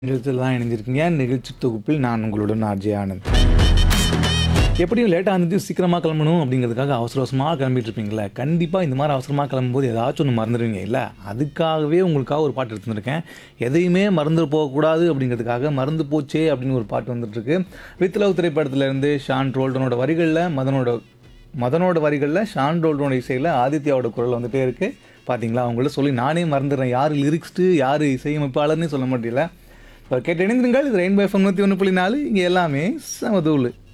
நிகழ்ச்சியில் தான் இணைஞ்சிருக்கீங்க நிகழ்ச்சி தொகுப்பில் நான் உங்களுடன் ஆர்ஜே ஆனந்த் எப்படியும் லேட்டாக இருந்துட்டு சீக்கிரமாக கிளம்பணும் அப்படிங்கிறதுக்காக அவசர அவசரமாக கிளம்பிட்டு இருப்பீங்களே கண்டிப்பாக இந்த மாதிரி அவசரமாக கிளம்பும்போது ஏதாச்சும் ஒன்று மறந்துடுவீங்க இல்லை அதுக்காகவே உங்களுக்காக ஒரு பாட்டு எடுத்து வந்திருக்கேன் எதையுமே மறந்து போகக்கூடாது அப்படிங்கிறதுக்காக மறந்து போச்சே அப்படின்னு ஒரு பாட்டு வந்துட்டுருக்கு வித் லவ் திரைப்படத்துலேருந்து ஷான் ரோல்டனோட வரிகளில் மதனோட மதனோட வரிகளில் ஷான் ரோல்டனோட இசையில் ஆதித்யாவோட குரல் வந்துட்டே இருக்குது பார்த்தீங்களா அவங்கள்ட்ட சொல்லி நானே மறந்துடுறேன் யார் லிரிக்ஸ்ட்டு யார் இசையமைப்பாளர்னு சொல்ல முடியல இப்போ கேட்டு இணைந்திருங்கள் இது ரெயின்போ எஃப்எம் நூற்றி ஒன்று புள்ளி நாலு இங்கே எல்லாமே சமதூள்